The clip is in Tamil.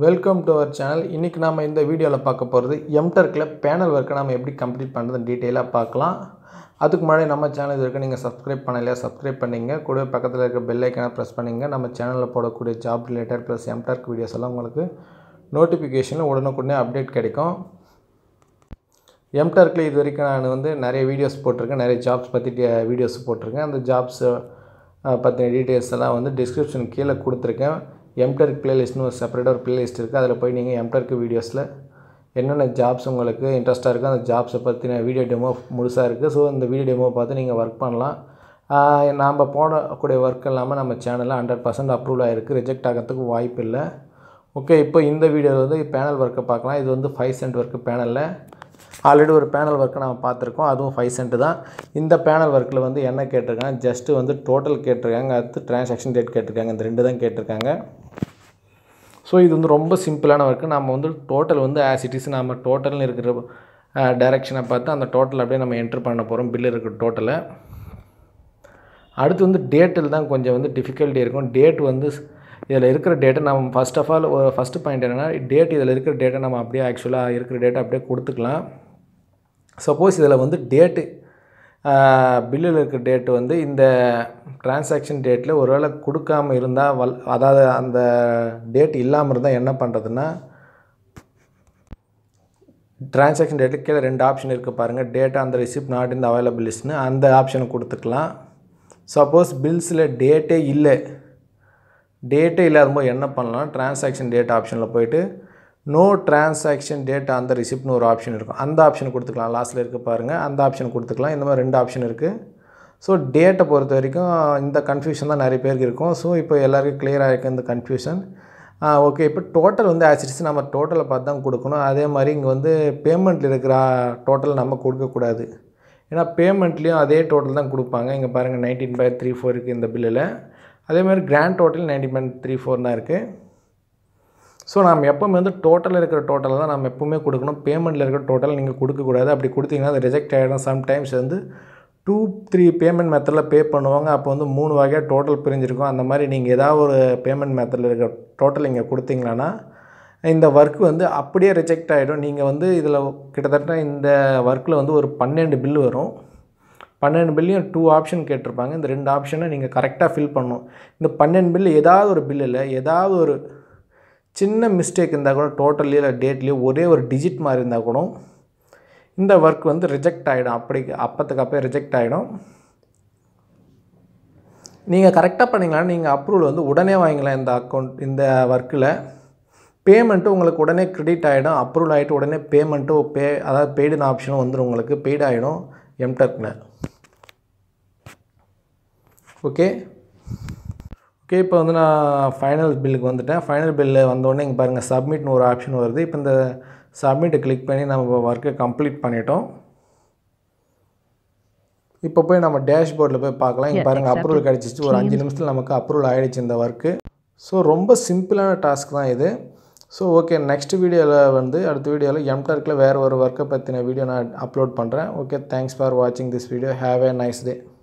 வெல்கம் டு அவர் சேனல் இன்றைக்கி நாம் இந்த வீடியோவில் பார்க்க போகிறது எம்டர்க்கில் பேனல் ஒர்க்கை நம்ம எப்படி கம்ப்ளீட் பண்ணுறது டீட்டெயிலாக பார்க்கலாம் அதுக்கு முன்னாடி நம்ம சேனல் இருக்க நீங்கள் சப்ஸ்கிரைப் பண்ணலையா சப்ஸ்கிரைப் பண்ணிங்க கூட பக்கத்தில் இருக்க பெல் ஐக்கனை ப்ரெஸ் பண்ணிங்க நம்ம சேனலில் போடக்கூடிய job related plus MTurk videos எல்லாம் உங்களுக்கு நோட்டிஃபிகேஷனில் உடனுக்குடனே அப்டேட் கிடைக்கும் எம்டர்க்கில் இது வரைக்கும் நான் வந்து நிறைய வீடியோஸ் போட்டிருக்கேன் நிறைய ஜாப்ஸ் பற்றி வீடியோஸ் போட்டிருக்கேன் அந்த ஜாப்ஸ் பற்றின டீட்டெயில்ஸ் எல்லாம் வந்து டிஸ்கிரிப்ஷன் கீழே கொடுத்துருக்கேன் எம்டர்க் பிளேலிஸ்ட்னு ஒரு செப்பரேட்டாக ஒரு பிளேலிஸ்ட் இருக்குது அதில் போய் நீங்கள் எம்டர்க் வீடியோஸில் என்னென்ன ஜாப்ஸ் உங்களுக்கு இன்ட்ரெஸ்ட்டாக இருக்கோ அந்த ஜாப்ஸை பற்றின வீடியோ டெமோ முழுசாக இருக்குது ஸோ இந்த வீடியோ டெமோ பார்த்து நீங்கள் ஒர்க் பண்ணலாம் நாம் போடக்கூடிய ஒர்க் இல்லாமல் நம்ம சேனலில் ஹண்ட்ரட் பர்சன்ட் அப்ரூவல் ஆகிருக்கு ரிஜெக்ட் ஆகிறதுக்கு வாய்ப்பு இல்லை ஓகே இப்போ இந்த வீடியோவில் வந்து பேனல் ஒர்க்கை பார்க்கலாம் இது வந்து ஃபைவ் சென்ட் ஒர்க்கு பேனலில் ஆல்ரெடி ஒரு பேனல் ஒர்க்கை நம்ம பார்த்துருக்கோம் அதுவும் ஃபைவ் சென்ட் தான் இந்த பேனல் ஒர்க்கில் வந்து என்ன கேட்டிருக்காங்க ஜஸ்ட்டு வந்து டோட்டல் கேட்டிருக்காங்க அடுத்து டிரான்சாக்ஷன் டேட் கேட்டிருக்காங்க இந்த ரெண்டு தான் கேட்டிருக்காங்க ஸோ இது வந்து ரொம்ப சிம்பிளான ஒர்க்கு நம்ம வந்து டோட்டல் வந்து ஆஸ் இட் இஸ் நம்ம டோட்டல்னு இருக்கிற டைரெக்ஷனை பார்த்து அந்த டோட்டல் அப்படியே நம்ம என்ட்ரு பண்ண போகிறோம் பில்லு இருக்கிற டோட்டலை அடுத்து வந்து டேட்டில் தான் கொஞ்சம் வந்து டிஃபிகல்ட்டி இருக்கும் டேட் வந்து இதில் இருக்கிற டேட்டை நம்ம ஃபஸ்ட் ஆஃப் ஆல் ஒரு ஃபஸ்ட்டு பாயிண்ட் என்னென்னா டேட் இதில் இருக்கிற டேட்டை நம்ம அப்படியே ஆக்சுவலாக இருக்கிற டேட்டை அப்படியே கொடுத்துக்கலாம் சப்போஸ் இதில் வந்து டேட்டு பில்லில் இருக்கிற டேட்டு வந்து இந்த டிரான்சாக்ஷன் டேட்டில் ஒருவேளை கொடுக்காம இருந்தால் வல் அதாவது அந்த டேட் இல்லாமல் இருந்தால் என்ன பண்ணுறதுன்னா டிரான்சாக்ஷன் டேட்டு கீழே ரெண்டு ஆப்ஷன் இருக்குது பாருங்கள் டேட்டா அந்த ரிசிப்ட் நாட் இந்த அவைலபிள் லிஸ்ட்னு அந்த ஆப்ஷனை கொடுத்துக்கலாம் சப்போஸ் பில்ஸில் டேட்டே இல்லை டேட்டே இல்லாதபோது என்ன பண்ணலாம் டிரான்சாக்ஷன் டேட் ஆப்ஷனில் போயிட்டு நோ டிரான்சாக்ஷன் டேட் அந்த ரிசிப்ட்னு ஒரு ஆப்ஷன் இருக்கும் அந்த ஆப்ஷன் கொடுத்துக்கலாம் லாஸ்ட்டில் இருக்க பாருங்கள் அந்த ஆப்ஷன் கொடுத்துக்கலாம் இந்த மாதிரி ரெண்டு ஆப்ஷன் இருக்குது ஸோ டேட்டை பொறுத்த வரைக்கும் இந்த கன்ஃபியூஷன் தான் நிறைய பேருக்கு இருக்கும் ஸோ இப்போ எல்லாருக்கும் கிளியராக இருக்குது இந்த கன்ஃபியூஷன் ஓகே இப்போ டோட்டல் வந்து ஆசிட்ஸ் நம்ம டோட்டலை பார்த்து தான் கொடுக்கணும் அதே மாதிரி இங்கே வந்து பேமெண்ட்டில் இருக்கிற டோட்டல் நம்ம கொடுக்கக்கூடாது ஏன்னா பேமெண்ட்லேயும் அதே டோட்டல் தான் கொடுப்பாங்க இங்கே பாருங்கள் நைன்டீன் பை த்ரீ ஃபோர் இருக்குது இந்த பில்லில் அதே மாதிரி grand total nineteen point three four தான் இருக்குது ஸோ நம்ம எப்போவுமே வந்து டோட்டலில் இருக்கிற டோட்டலை தான் நம்ம எப்போவுமே கொடுக்கணும் பேமெண்ட்டில் இருக்கிற டோட்டல் நீங்கள் கொடுக்கக்கூடாது அப்படி கொடுத்தீங்கன்னா அது ரிஜெக்ட் ஆகிடும் சம்டைம்ஸ் வந்து டூ த்ரீ பேமெண்ட் மெத்தடில் பே பண்ணுவாங்க அப்போ வந்து மூணு வகையாக டோட்டல் பிரிஞ்சிருக்கும் அந்த மாதிரி நீங்கள் ஏதாவது ஒரு பேமெண்ட் மெத்தடில் இருக்கிற டோட்டல் நீங்கள் கொடுத்தீங்கன்னா இந்த ஒர்க் வந்து அப்படியே ரிஜெக்ட் ஆகிடும் நீங்கள் வந்து இதில் கிட்டத்தட்ட இந்த ஒர்க்கில் வந்து ஒரு பன்னெண்டு பில்லு வரும் பன்னெண்டு பில்லையும் டூ ஆப்ஷன் கேட்டிருப்பாங்க இந்த ரெண்டு ஆப்ஷனை நீங்கள் கரெக்டாக ஃபில் பண்ணணும் இந்த பன்னெண்டு பில்லு ஏதாவது ஒரு பில்லில் ஏதாவது ஒரு சின்ன மிஸ்டேக் இருந்தால் கூட டோட்டல்லையோ இல்லை டேட்லேயோ ஒரே ஒரு டிஜிட் மாதிரி இருந்தால் கூட இந்த ஒர்க் வந்து ரிஜெக்ட் ஆகிடும் அப்படி அப்பத்துக்கு அப்போ ரிஜெக்ட் ஆகிடும் நீங்கள் கரெக்டாக பண்ணிங்கன்னா நீங்கள் அப்ரூவல் வந்து உடனே வாங்கிக்கலாம் இந்த அக்கௌண்ட் இந்த ஒர்க்கில் பேமெண்ட்டு உங்களுக்கு உடனே க்ரெடிட் ஆகிடும் அப்ரூவல் ஆகிட்டு உடனே பேமெண்ட்டும் பே அதாவது பெய்டுன்னு ஆப்ஷனும் வந்துடும் உங்களுக்கு பெய்டு ஆகிடும் எம்டெக்கில் ஓகே ஓகே இப்போ வந்து நான் ஃபைனல் பில்லுக்கு வந்துட்டேன் ஃபைனல் பில்லு வந்தோடனே இங்கே பாருங்கள் சப்மிட்னு ஒரு ஆப்ஷன் வருது இப்போ இந்த சப்மிட்டை கிளிக் பண்ணி நம்ம ஒர்க்கை கம்ப்ளீட் பண்ணிட்டோம் இப்போ போய் நம்ம டேஷ்போர்டில் போய் பார்க்கலாம் இங்கே பாருங்கள் அப்ரூவல் கிடச்சிச்சு ஒரு அஞ்சு நிமிஷத்தில் நமக்கு அப்ரூவல் ஆகிடுச்சு இந்த ஒர்க்கு ஸோ ரொம்ப சிம்பிளான டாஸ்க் தான் இது ஸோ ஓகே நெக்ஸ்ட் வீடியோவில் வந்து அடுத்த வீடியோவில் எம்டர்க்கில் வேறு ஒரு ஒர்க்கை பற்றின வீடியோ நான் அப்லோட் பண்ணுறேன் ஓகே தேங்க்ஸ் ஃபார் வாட்சிங் this video have a nice day